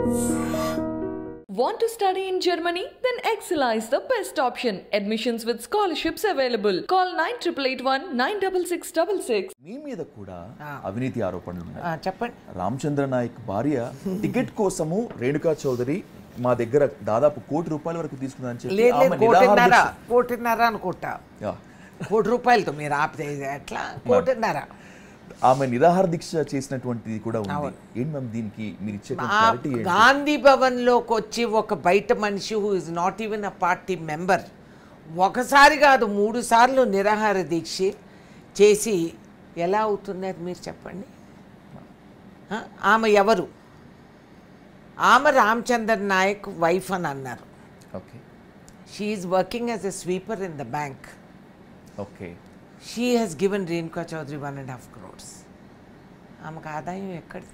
Want to study in Germany? Then Excella is the best option. Admissions with scholarships available. Call 9881 96666. మీ మీద కూడా అవినీతి ఆరోపణలు ఉన్నాయి ఆ, చెప్పండి రామచంద్ర నాయక్ భార్య టికెట్ కోసము రేణుకా చౌదరి మా దగ్గర దాదాపు కోటి రూపాయల వరకు తీసుకున్నారని చెప్పి లేదు లేదు ఆమె నిరాహార కోటిన్నర దీక్ష- కోటిన్నర అనుకుంటా యా. కోటి రూపాయలతో మీరు ఆపితే ఎట్లా కోటిన్నర ఆమె నిరాహార దీక్ష చేసినటువంటిది కూడా ఉంది ఏంటి మ్యామ్ దీనికి మీరు ఇచ్చే ఆ క్లారిటీ ఏంటి గాంధీ భవన్లోకి వచ్చి ఒక బయట మనిషి who is not even a party member ఒకసారి కాదు మూడు సార్లు నిరాహార దీక్ష చేసి ఎలా అవుతుంది అది మీరు చెప్పండి ఆ, ఆమె ఎవరు ఆమె రామచంద్ర నాయక్ వైఫ్ అని అన్నారు okay she is working as a sweeper in the bank okay she has given Renuka Chowdhury one and half crores ఆమెకు ఆదాయం ఎక్కడిది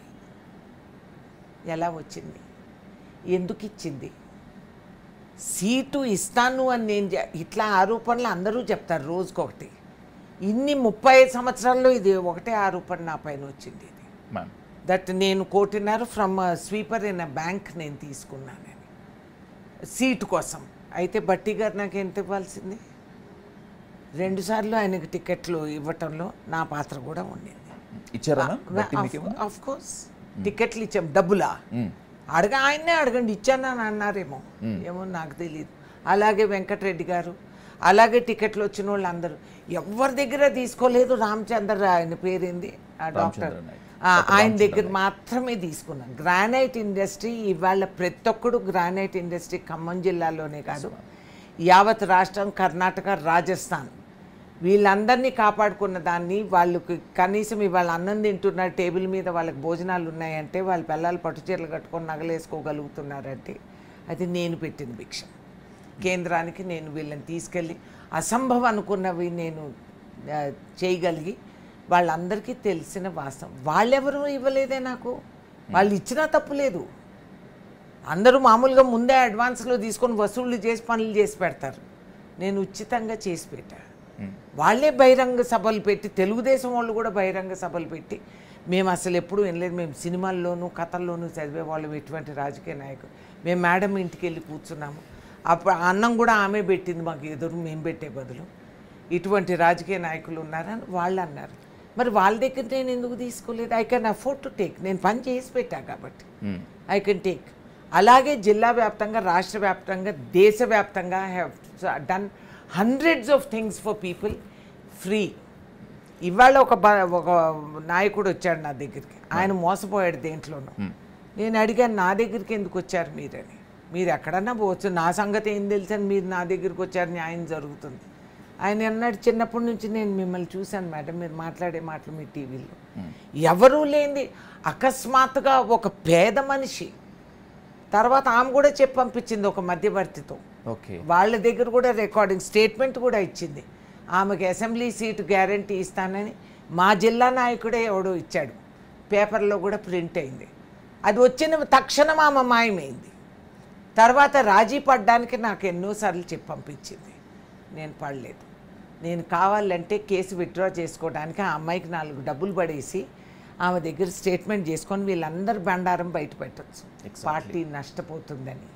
ఎలా వచ్చింది ఎందుకు ఇచ్చింది సీటు ఇస్తాను అని నేను చె- ఇట్లా ఆరోపణలు అందరూ చెప్తారు రోజుకొకటి ఇన్ని ముప్పై ఐదు సంవత్సరాల్లో ఇది ఒకటే ఆరోపణ నా పైన వచ్చింది ఇది మ్యామ్ దట్ నేను కోటిన్నర from sweeper in a bank నేను తీసుకున్నానని సీటు కోసం అయితే బట్టి గారు నాకు ఎంత ఇవ్వాల్సింది రెండుసార్లు ఆయనకు టికెట్లు ఇవ్వటంలో నా పాత్ర కూడా ఉండింది ఇచ్చారా మ్యామ్ బట్టి మీకేమో ఆఫ్ కోర్స్ టికెట్లు ఇచ్చాం డబ్బులా అడగ ఆయన్నే అడగండి ఇచ్చానని అన్నారేమో ఏమో నాకు తెలియదు అలాగే వెంకటరెడ్డి గారు అలాగే టికెట్లు వచ్చిన వాళ్ళు అందరూ ఎవరి దగ్గర తీసుకోలేదు రామచంద్ర ఆయన పేరేంది ఆ డాక్టర్ రామచంద్ర నాయక్. ఆ, ఆయన దగ్గర మాత్రమే తీసుకున్నాం గ్రానైట్ ఇండస్ట్రీ ఇవాళ ప్రతి ఒక్కడు గ్రానైట్ ఇండస్ట్రీ ఖమ్మం జిల్లాలోనే కాదు యావత్ రాష్ట్రం కర్ణాటక రాజస్థాన్ వీళ్ళందరినీ కాపాడుకున్న దాన్ని వాళ్ళకి కనీసం ఇవాళ అన్నం తింటున్నారు టేబుల్ మీద వాళ్ళకి భోజనాలు ఉన్నాయంటే వాళ్ళ పిల్లలు పట్టు చీరలు కట్టుకొని నగలేసుకోగలుగుతున్నారంటే అది నేను పెట్టిన భిక్ష కేంద్రానికి నేను వీళ్ళని తీసుకెళ్ళి అసంభవం అనుకున్నవి నేను ఆ, చేయగలిగి వాళ్ళందరికీ తెలిసిన వాస్తవం వాళ్ళెవరూ ఇవ్వలేదే నాకు వాళ్ళు ఇచ్చినా తప్పు లేదు అందరూ మామూలుగా ముందే అడ్వాన్స్లో తీసుకొని వసూళ్ళు చేసి పనులు చేసి పెడతారు నేను ఉచితంగా చేసి పెట్టా వాళ్ళే బహిరంగ సభలు పెట్టి తెలుగుదేశం వాళ్ళు కూడా బహిరంగ సభలు పెట్టి మేము అసలు ఎప్పుడు వినలేదు మేము సినిమాల్లోనూ కథల్లోనూ చదివే వాళ్ళం ఎటువంటి రాజకీయ నాయకులు మేము మేడం ఇంటికి వెళ్ళి కూర్చున్నాము అప్పుడు ఆ అన్నం కూడా ఆమె పెట్టింది మాకు ఎదురు మేము పెట్టే బదులు ఇటువంటి రాజకీయ నాయకులు ఉన్నారని వాళ్ళు అన్నారు మరి వాళ్ళ దగ్గర నేను ఎందుకు తీసుకోలేదు I can afford to take నేను పని చేసి పెట్టా కాబట్టి ఐ కెన్ టేక్ అలాగే జిల్లా వ్యాప్తంగా రాష్ట్ర వ్యాప్తంగా దేశవ్యాప్తంగా have done hundreds of things for people free ఇవాళ ఒక బ- ఒక నాయకుడు వచ్చాడు నా దగ్గరికి ఆయన మోసపోయాడు దేంట్లోనూ నేను అడిగాను నా దగ్గరికి ఎందుకు వచ్చారు మీరని మీరు ఎక్కడన్నా పోవచ్చు నా సంగతి ఏం తెలుసని మీరు నా దగ్గరికి వచ్చారు న్యాయం జరుగుతుంది ఆయన అన్నాడు చిన్నప్పటి నుంచి నేను మిమ్మల్ని చూశాను మేడం మీరు మాట్లాడే మాటలు మీ టీవీలో ఎవరూ లేనిది అకస్మాత్తుగా ఒక పేద మనిషి తర్వాత ఆమె కూడా చెప్పి పంపించింది ఒక మధ్యవర్తితో ఓకే వాళ్ళ దగ్గర కూడా రికార్డింగ్ స్టేట్మెంట్ కూడా ఇచ్చింది ఆమెకి అసెంబ్లీ సీటు గ్యారంటీ ఇస్తానని మా జిల్లా నాయకుడే ఎవడో ఇచ్చాడు పేపర్లో కూడా ప్రింట్ అయింది అది వచ్చిన తక్షణం ఆమె మాయమైంది తర్వాత రాజీ పడ్డానికి నాకు ఎన్నోసార్లు చెప్పి పంపించింది నేను పడలేదు నేను కావాలంటే కేసు విత్డ్రా చేసుకోవడానికి ఆ అమ్మాయికి నాలుగు డబ్బులు పడేసి ఆమె దగ్గర స్టేట్మెంట్ చేసుకొని వీళ్ళందరి బండారం బయట పెట్టచ్చు పార్టీ నష్టపోతుందని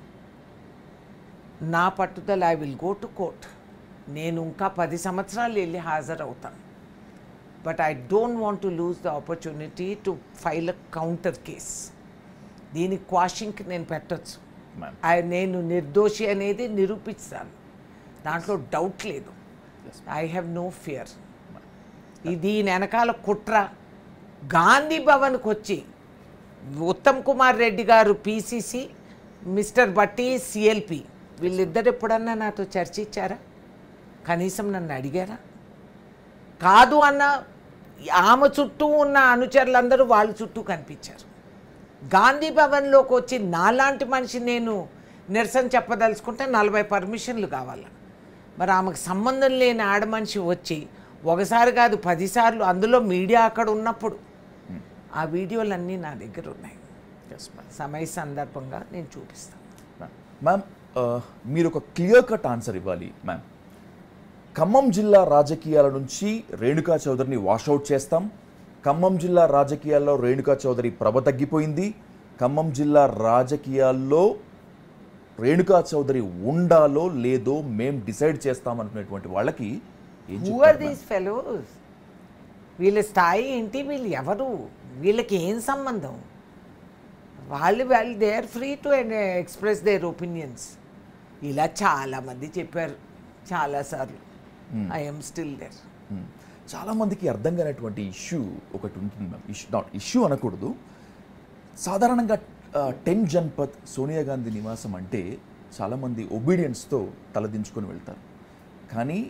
నా పట్టుదల I will go to court నేను ఇంకా పది సంవత్సరాలు వెళ్ళి హాజరవుతాను but I don't want to lose the opportunity to file a counter case దీనికి క్వాషింగ్కి నేను పెట్టచ్చు మ్యామ్ I- నేను నిర్దోషి అనేది నిరూపిస్తాను దాంట్లో డౌట్ లేదు ఐ హ్యావ్ నో ఫియర్ ఇది వెనకాల కుట్ర గాంధీ భవన్కి వచ్చి ఉత్తమ్ కుమార్ రెడ్డి గారు పీసీసీ మిస్టర్ బట్టి సిఎల్పి వీళ్ళిద్దరు ఎప్పుడన్నా నాతో చర్చించారా కనీసం నన్ను అడిగారా కాదు అన్న ఆమె చుట్టూ ఉన్న అనుచరులందరూ వాళ్ళ చుట్టూ కనిపించారు గాంధీ భవన్లోకి వచ్చి నాలాంటి మనిషి నేను నిరసన చెప్పదలుచుకుంటే నలభై పర్మిషన్లు కావాలి మరి ఆమెకు సంబంధం లేని ఆడ మనిషి వచ్చి ఒకసారి కాదు పదిసార్లు అందులో మీడియా అక్కడ ఉన్నప్పుడు ఆ వీడియోలన్నీ నా దగ్గర ఉన్నాయి ఎస్ మ్యామ్ సమయ సందర్భంగా నేను చూపిస్తాను మ్యామ్ మ్యామ్ ఆ, మీరు ఒక క్లియర్ కట్ ఆన్సర్ ఇవ్వాలి మ్యామ్ ఖమ్మం జిల్లా రాజకీయాల నుంచి రేణుకా చౌదరిని వాషౌట్ చేస్తాం ఖమ్మం జిల్లా రాజకీయాల్లో రేణుకా చౌదరి ప్రభ తగ్గిపోయింది ఖమ్మం జిల్లా రాజకీయాల్లో రేణుకా చౌదరి ఉండాలో లేదో మేం డిసైడ్ చేస్తామనుకునేటువంటి వాళ్ళకి ఏం హూ ఆర్ చెప్తారు దీస్ ఫెలోస్ వీళ్ళ స్థాయి ఏంటి వీళ్ళు ఎవరు వీళ్ళకి ఏం సంబంధం వాళ్ళు వాళ్ళు they are free to express their opinions ఇలా చాలామంది చెప్పారు చాలాసార్లు ఐఎమ్ స్టిల్ దేర్ మ్మ్. చాలా మందికి అర్థం కానటువంటి ఇష్యూ ఒకటి ఉంటుంది మ్యామ్ ఇష్యూ నాట్ ఇష్యూ అనకూడదు సాధారణంగా టెన్ జన్పత్ సోనియా గాంధీ నివాసం అంటే చాలామంది ఒబీడియన్స్తో తలదించుకొని వెళ్తారు కానీ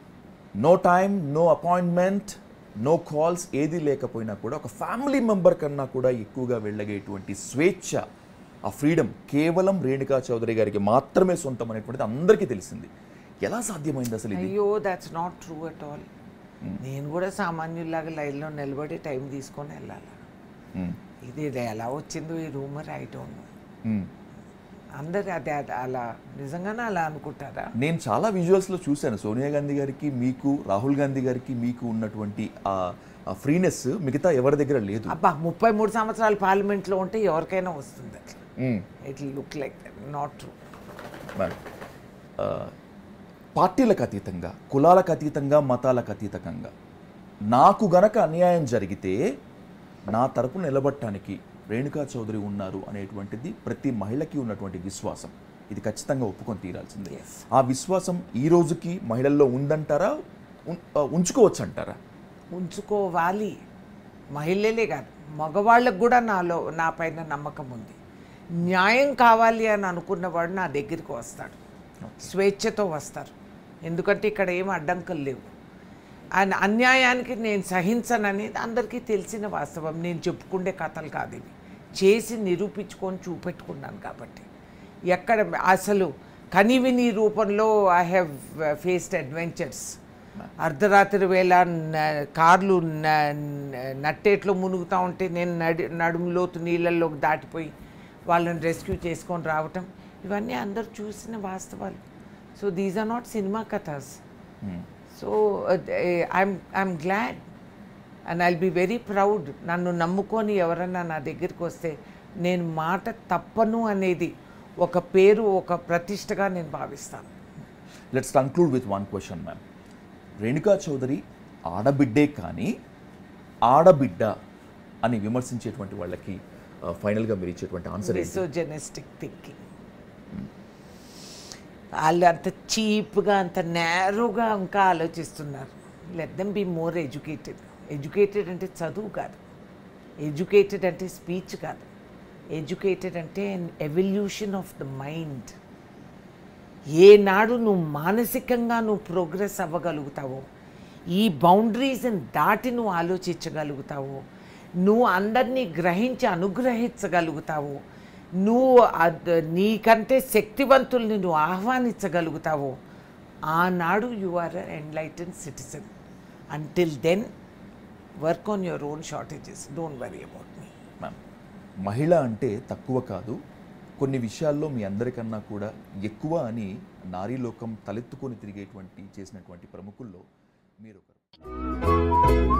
no time no appointment no calls ఏది లేకపోయినా కూడా ఒక ఫ్యామిలీ మెంబర్ కన్నా కూడా ఎక్కువగా వెళ్ళగేటువంటి స్వేచ్ఛ ఆ ఫ్రీడమ్ కేవలం రేణుకా చౌదరి గారికి మాత్రమే సొంతం అనేటువంటిది అందరికీ తెలిసింది ఎలా సాధ్యమైంది అసలు ఇది అయ్యో that's not true at all నేను కూడా సామాన్యుల్లాగా లైన్లో నిలబడి టైం తీసుకొని వెళ్ళాలి మ్మ్. ఇది ఎలా వచ్చిందో ఈ rumour I don't know hmm. అందరు అదే అదే అలా నిజంగానే అలా అనుకుంటారా నేను చాలా విజువల్స్లో చూశాను సోనియా గాంధీ గారికి మీకు రాహుల్ గాంధీ గారికి మీకు ఉన్నటువంటి ఆ ఫ్రీనెస్ మిగతా ఎవరి దగ్గర లేదు అబ్బా ముప్పై మూడు సంవత్సరాలు పార్లమెంట్లో ఉంటే ఎవరికైనా వస్తుంది అట్లా hmm. It look like not true మరి, ఆ, పార్టీలకు అతీతంగా కులాలకు అతీతంగా మతాలకు అతీతంగా నాకు గనక అన్యాయం జరిగితే నా తరపున నిలబడటానికి రేణుకా చౌదరి ఉన్నారు అనేటువంటిది ప్రతి మహిళకి ఉన్నటువంటి విశ్వాసం ఇది ఖచ్చితంగా ఒప్పుకొని తీరాల్సిందే Yes. ఆ విశ్వాసం ఈ రోజుకి మహిళల్లో ఉందంటారా ఉన్- ఆ, ఉంచుకోవచ్చు అంటారా ఉంచుకోవాలి మహిళలే కాదు మగవాళ్ళకు కూడా నాలో నా పైన నమ్మకం ఉంది న్యాయం కావాలి అని అనుకున్నవాడు నా దగ్గరికి వస్తాడు స్వేచ్ఛతో వస్తారు ఎందుకంటే ఇక్కడ ఏం అడ్డంకులు లేవు అండ్ అన్యాయానికి నేను సహించననేది అందరికీ తెలిసిన వాస్తవం నేను చెప్పుకుండే కథలు కాదు ఇవి చేసి నిరూపించుకొని చూపెట్టుకున్నాను కాబట్టి ఎక్కడ అసలు కనివిని రూపంలో ఐ హ్యావ్ ఫేస్డ్ అడ్వెంచర్స్ అర్ధరాత్రి వేళ న- కార్లు న- న- నట్టేట్లో మునుగుతూ ఉంటే నేను నడి నడుములోతు నీళ్ళల్లోకి దాటిపోయి వాళ్ళని రెస్క్యూ చేసుకొని రావటం ఇవన్నీ అందరూ చూసిన వాస్తవాలు so these are not cinema కథాస్ so I'm I'm glad and I'll be very proud నన్ను నమ్ముకొని ఎవరన్నా నా దగ్గరికి వస్తే నేను మాట తప్పను అనేది ఒక పేరు ఒక ప్రతిష్టగా నేను భావిస్తాను let's conclude with one question ma'am Renuka Chowdhury ఆడబిడ్డే కానీ ఆడబిడ్డ అని విమర్శించేటువంటి వాళ్ళకి ఫైనల్గా మీరు ఇచ్చేటువంటి ఆన్సర్ ఏంటి మిసోజెనిస్టిక్ థింకింగ్ వాళ్ళు అంత చీప్గా అంత నేరోగా ఇంకా ఆలోచిస్తున్నారు let them be more educated educated అంటే చదువు కాదు ఎడ్యుకేటెడ్ అంటే స్పీచ్ కాదు ఎడ్యుకేటెడ్ అంటే ఎవల్యూషన్ ఆఫ్ ద మైండ్ ఏనాడు నువ్వు మానసికంగా నువ్వు ప్రోగ్రెస్ అవ్వగలుగుతావో ఈ బౌండరీస్ని దాటి నువ్వు ఆలోచించగలుగుతావో నువ్వు అందరినీ గ్రహించి అనుగ్రహించగలుగుతావో నువ్వు అద్- నీకంటే శక్తివంతుల్ని నువ్వు ఆహ్వానించగలుగుతావో ఆనాడు you are enlighten citizen until then work on your own shortages don't worry about me ma'am మహిళ అంటే తక్కువ కాదు కొన్ని విషయాల్లో మీ అందరికన్నా కూడా ఎక్కువ అని నారీలోకం తలెత్తుకొని తిరిగేటువంటి చేసినటువంటి ప్రముఖుల్లో మీరు ఒకరు